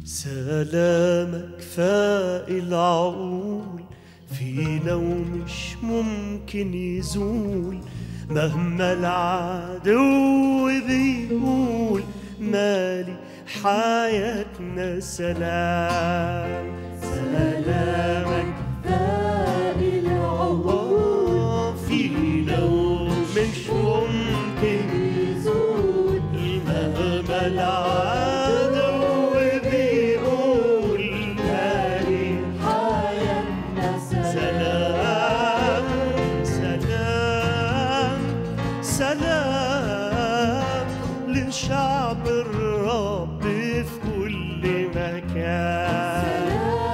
سلامك فاق العقول فينا ومش ممكن يزول مهما العدو بيقول مالي حياتنا سلام سلامك فاق العقول الله فينا ومش ممكن يزول مهما العدو بيقول مالي حياتنا سلام سلام سلام لشعب الرب في كل مكان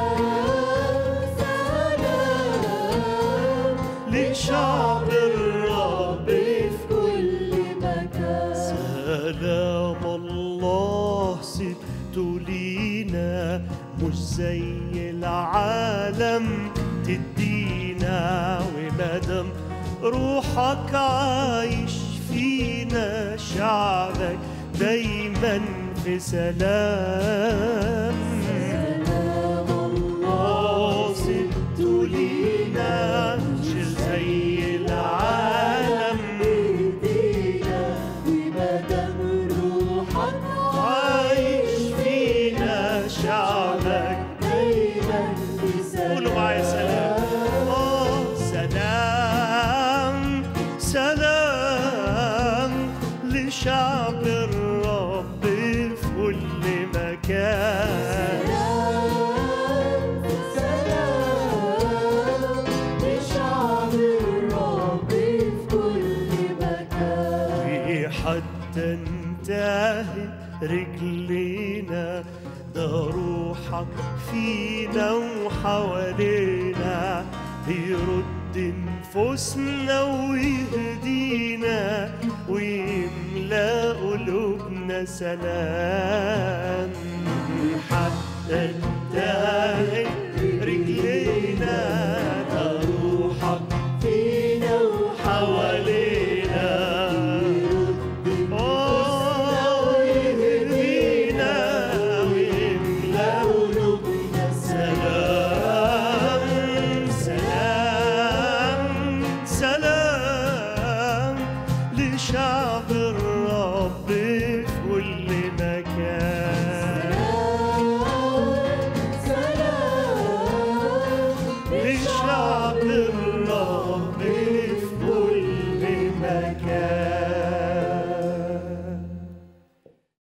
سلام لشعب الرب في كل مكان سلام الله سبته لينا مش زي العالم تدينا ومدام روحك عايش فينا شعبك دايما في سلام سلام الله سبته لينا مش زي العالم ايدينا ومدام روحك عايش فينا شعبك دايما بسلام قولوا معايا سلام آه سلام سلام لشعب الرب في كل مكان سلام لشعب الرب في كل مكان في حتى انتهت رجلينا ده روحك فينا وحوالينا بيرد نفوسنا ويهدينا ويملى قلوبنا سلام حتى انتهت